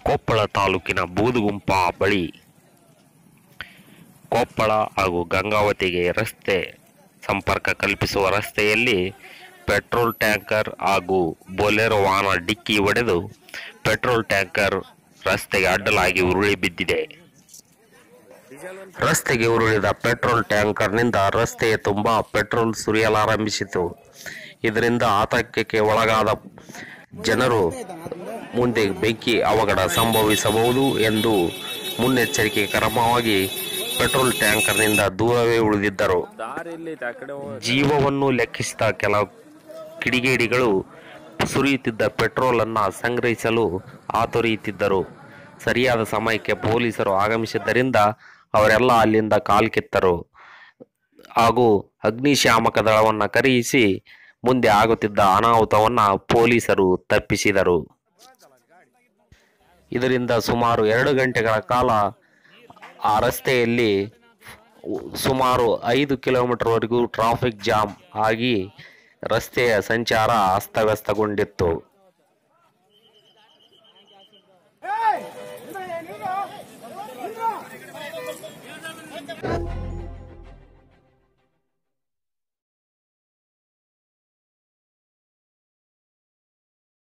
ಕೊಪ್ಪಳ ತಾಲೂಕಿನ ಬೂದುಗುಂಪ ಬಳಿ ಕೊಪ್ಪಳ ಹಾಗೂ ಗಂಗಾವತಿಗೆ ರಸ್ತೆ ಸಂಪರ್ಕ ಕಲ್ಪಿಸುವ ರಸ್ತೆಯಲ್ಲಿ ಪೆಟ್ರೋಲ್ ಟ್ಯಾಂಕರ್ ಹಾಗೂ ಬೊಲೆರೋ ವಾಹನ ಡಿಕ್ಕಿ ಹೊಡೆದು ಪೆಟ್ರೋಲ್ ಟ್ಯಾಂಕರ್ ರಸ್ತೆಗೆ ಅಡ್ಡಲಾಗಿ ಉರುಳಿ ಬಿದ್ದಿದೆ ರಸ್ತೆಗೆ ಉರುಳಿದ ಪೆಟ್ರೋಲ್ ಟ್ಯಾಂಕರ್ನಿಂದ ರಸ್ತೆಯ ತುಂಬ ಪೆಟ್ರೋಲ್ ಸುರಿಯಲಾರಂಭಿಸಿತು ಇದರಿಂದ ಆತಂಕಕ್ಕೆ ಒಳಗಾದ ಜನರು ಮುಂದೆ ಬೆಂಕಿ ಅವಘಡ ಸಂಭವಿಸಬಹುದು ಎಂದು ಮುನ್ನೆಚ್ಚರಿಕೆ ಕ್ರಮವಾಗಿ ಪೆಟ್ರೋಲ್ ಟ್ಯಾಂಕರ್ನಿಂದ ದೂರವೇ ಉಳಿದಿದ್ದರು ದಾರಿಯಲ್ಲಿ ಆ ಕಡೆ ಹೋಗ್- ಜೀವವನ್ನು ಲೆಕ್ಕಿಸಿದ ಕೆಲ ಕಿಡಿಗೇಡಿಗಳು ಸುರಿಯುತ್ತಿದ್ದ ಪೆಟ್ರೋಲ್ ಅನ್ನ ಸಂಗ್ರಹಿಸಲು ಆತೊರೆಯುತ್ತಿದ್ದರು ಸರಿಯಾದ ಸಮಯಕ್ಕೆ ಪೊಲೀಸರು ಆಗಮಿಸಿದ್ದರಿಂದ ಅವರೆಲ್ಲ ಅಲ್ಲಿಂದ ಕಾಲ್ಕಿತ್ತರು ಹಾಗೂ ಅಗ್ನಿಶಾಮಕ ದಳವನ್ನ ಕರೆಯಿಸಿ ಮುಂದೆ ಆಗುತ್ತಿದ್ದ ಅನಾಹುತವನ್ನ ಪೊಲೀಸರು ತಪ್ಪಿಸಿದರು ಇದರಿಂದ ಸುಮಾರು ಎರಡು ಗಂಟೆಗಳ ಕಾಲ ಆ ರಸ್ತೆಯಲ್ಲಿ ಸುಮಾರು ಐದು ಕಿಲೋಮೀಟರ್ವರೆಗೂ ಟ್ರಾಫಿಕ್ ಜಾಮ್ ಆಗಿ ರಸ್ತೆಯ ಸಂಚಾರ ಅಸ್ತವ್ಯಸ್ತಗೊಂಡಿತ್ತು ಏಯ್! ಇಲ್ಲ, ಏನಿಲ್ಲ.